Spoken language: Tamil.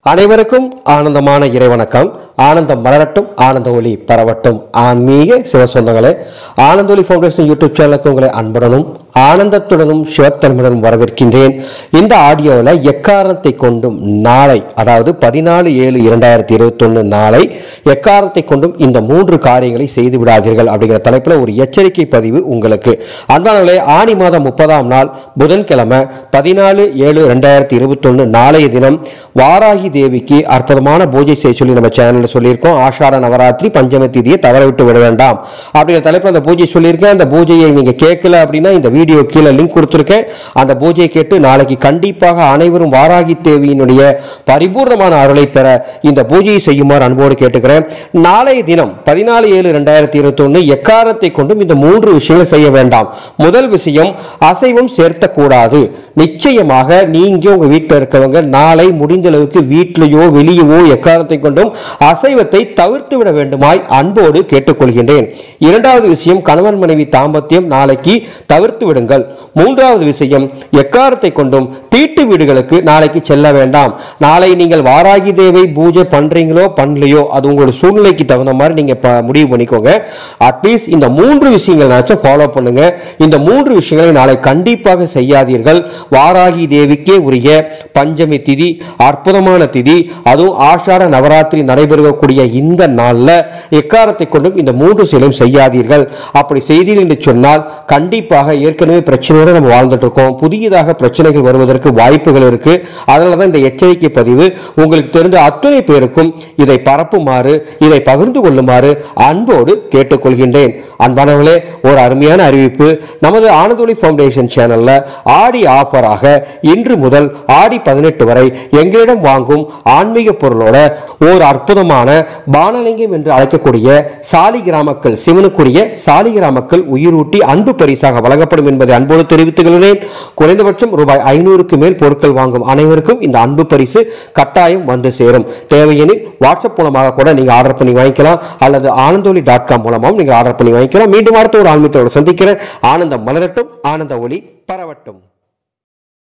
அனைவருக்கும் ஆனந்தமான இறைவணக்கம் ஆனந்தம் மலரட்டும் ஆனந்த ஒளி பரவட்டும் ஆன்மீக சிவசொந்தங்களே ஆனந்த ஒளி ஃபவுண்டேஷன் யூடியூப் சேனலுக்கு உங்களை அன்புடனும் ஆனந்தத்துடனும் சிவத்தன்மையுடனும் வரவேற்கின்றேன் இந்த ஆடியோவில் எக்காரணத்தை கொண்டும் நாளை அதாவது பதினாலு ஏழு இரண்டாயிரத்தி இருபத்தொன்று நாளை எக்காரணத்தை கொண்டும் இந்த மூன்று காரியங்களை செய்து விடாதீர்கள் அப்படிங்கிற தலைப்பில் ஒரு எச்சரிக்கை பதிவு உங்களுக்கு அன்பானவர்களே ஆணி மாதம் முப்பதாம் நாள் புதன்கிழமை பதினாலு ஏழு ரெண்டாயிரத்தி இருபத்தொன்று நாளைய தினம் வாராகி தேவிக்கு அற்புதமான பூஜை செய்ய சொல்லி நம்ம சேனலில் சொல்லியிருக்கோம் ஆஷாட நவராத்திரி பஞ்சமி திதியை தவற விட்டு விட வேண்டாம் அப்படிங்கிற தலைப்பில் அந்த பூஜை சொல்லியிருக்கேன் அந்த பூஜையை நீங்கள் கேட்கல அப்படின்னா இந்த வீடியோ கீழே லிங்க் கொடுத்துருக்கேன் அந்த பூஜையை கேட்டு நாளைக்கு கண்டிப்பாக அனைவரும் வாராகி தேவியினுடைய பரிபூர்ணமான அருளை பெற இந்த பூஜையை செய்யுமாறு அன்போடு கேட்டுக்கிறேன் நாளைய தினம் பதினாலு ஏழு ரெண்டாயிரத்தி இருபத்தொன்று எக்காரத்தை கொண்டும் இந்த மூன்று விஷயங்களை செய்ய வேண்டாம் முதல் விஷயம் அசைவம் சேர்த்தக்கூடாது நிச்சயமாக நீங்க உங்க வீட்டில் இருக்கவங்க நாளை முடிந்த அளவுக்கு வீட்டிலேயோ வெளியவோ எக்காரணத்தை கொண்டும் அசைவத்தை தவிர்த்து விட வேண்டுமாய் அன்போடு கேட்டுக்கொள்கின்றேன் இரண்டாவது விஷயம் கணவன் மனைவி தாம்பத்தியம் நாளைக்கு தவிர்த்து விடுங்கள் மூன்றாவது விஷயம் எக்காரத்தை கொண்டும் தீட்டு வீடுகளுக்கு நாளைக்கு செல்ல வேண்டாம் நாளை நீங்கள் வாராகி தேவை பூஜை பண்றீங்களோ பண்ணலையோ அது உங்களோட சூழ்நிலைக்கு தகுந்த மாதிரி நீங்க ப- முடிவு பண்ணிக்கோங்க அட்லீஸ்ட் இந்த மூன்று விஷயங்களாச்சும் ஃபாலோ பண்ணுங்க இந்த மூன்று விஷயங்களை நாளை கண்டிப்பாக செய்யாதீர்கள் வாராகி தேவிக்கே உரிய பஞ்சமி திதி அற்புதமான திதி அதுவும் ஆஷாட நவராத்திரி நடைபெறக்கூடிய இந்த நாளில் எக்காரத்தை கொண்டும் இந்த மூன்று செயலும் செய்யாதீர்கள் அப்படி செய்தீர்கள் என்று சொன்னால் கண்டிப்பாக ஏற்கனவே பிரச்சனையோடு நம்ம வாழ்ந்துட்டு இருக்கோம் புதியதாக பிரச்சனைகள் வருவதற்கு வாய்ப்புகள் இருக்கு அதனால தான் இந்த எச்சரிக்கை பதிவு உங்களுக்கு தெரிந்த அத்தனை பேருக்கும் இதை பரப்புமாறு இதை பகிர்ந்து கொள்ளுமாறு அன்போடு கேட்டுக்கொள்கின்றேன் அன்பானவர்களே ஒரு அருமையான அறிவிப்பு நமது ஆனந்தொலி ஃபவுண்டேஷன் சேனல்ல ஆடி ஆஃபராக இன்று முதல் ஆடி பதினெட்டு வரை எங்களிடம் வாங்கும் ஆன்மீக பொருளோட ஒரு அற்புதமான பானலிங்கம் என்று அழைக்கக்கூடிய சாலிகிராமக்கள் சிவனுக்குரிய சாலிகிராமக்கள் உயிரூட்டி அன்பு பரிசாக வழங்கப்படும் என்பதை அன்போடு தெரிவித்துக் கொள்கிறேன் குறைந்தபட்சம் ரூபாய் ஐநூறுக்கு மேல் பொருட்கள் வாங்கும் அனைவருக்கும் இந்த அன்பு பரிசு கட்டாயம் வந்து சேரும் தேவையெனில் வாட்ஸ்அப் மூலமாக கூட நீங்க ஆர்டர் பண்ணி வாங்கிக்கலாம் அல்லது ஆனந்தோலி டாட் காம் மூலமாகவும் நீங்க ஆர்டர் பண்ணி வாங்கிக்கலாம் மீண்டும் அடுத்த ஒரு ஆன்மீகத்தோடு சந்திக்கிறேன் ஆனந்தம் மலரட்டும் ஆனந்த ஒளி பரவட்டும்